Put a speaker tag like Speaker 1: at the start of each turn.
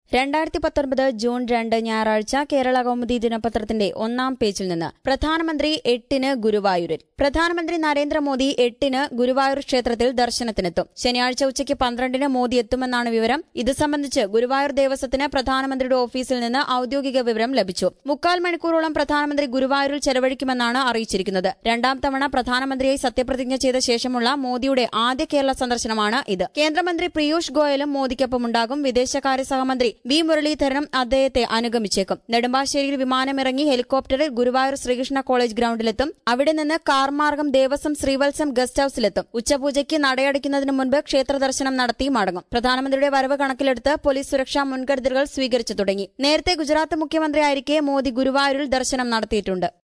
Speaker 1: രണ്ടായിരത്തി പത്തൊൻപത് ജൂൺ രണ്ട് ഞായറാഴ്ച കേരള കൗമുദി ദിനപത്രത്തിന്റെ ഒന്നാം പേജിൽ നിന്ന് പ്രധാനമന്ത്രി എട്ടിന് ഗുരുവായൂരിൽ പ്രധാനമന്ത്രി നരേന്ദ്രമോദി എട്ടിന് ഗുരുവായൂർ ക്ഷേത്രത്തിൽ ദർശനത്തിനെത്തും ശനിയാഴ്ച ഉച്ചയ്ക്ക് പന്ത്രണ്ടിന് മോദി എത്തുമെന്നാണ് വിവരം ഇത് സംബന്ധിച്ച് ഗുരുവായൂർ ദേവസ്വത്തിന് പ്രധാനമന്ത്രിയുടെ ഓഫീസിൽ നിന്ന് ഔദ്യോഗിക വിവരം ലഭിച്ചു മുക്കാൽ മണിക്കൂറോളം പ്രധാനമന്ത്രി ഗുരുവായൂരിൽ ചെലവഴിക്കുമെന്നാണ് അറിയിച്ചിരിക്കുന്നത് രണ്ടാം തവണ പ്രധാനമന്ത്രിയായി സത്യപ്രതിജ്ഞ ചെയ്ത ശേഷമുള്ള മോദിയുടെ ആദ്യ കേരള സന്ദർശനമാണ് ഇത് കേന്ദ്രമന്ത്രി പീയൂഷ് ഗോയലും മോദിക്കൊപ്പമുണ്ടാകും വിദേശകാര്യ സഹമന്ത്രി വി മുരളീധരനും അദ്ദേഹത്തെ അനുഗമിച്ചേക്കും നെടുമ്പാശ്ശേരിയിൽ വിമാനമിറങ്ങി ഹെലികോപ്റ്ററിൽ ഗുരുവായൂർ ശ്രീകൃഷ്ണ കോളേജ് ഗ്രൌണ്ടിലെത്തും അവിടെ നിന്ന് കാർ മാർഗം ദേവസ്വം ശ്രീവത്സം ഗസ്റ്റ് ഹൌസിലെത്തും ഉച്ചപൂജയ്ക്ക് നടയടയ്ക്കുന്നതിന് മുൻപ് ക്ഷേത്ര ദർശനം നടത്തി മടങ്ങും പ്രധാനമന്ത്രിയുടെ വരവ് കണക്കിലെടുത്ത് പോലീസ് സുരക്ഷാ മുൻകരുതലുകൾ സ്വീകരിച്ചു തുടങ്ങി നേരത്തെ ഗുജറാത്ത് മുഖ്യമന്ത്രിയായിരിക്കെ മോദി ഗുരുവായൂരിൽ ദർശനം നടത്തിയിട്ടുണ്ട്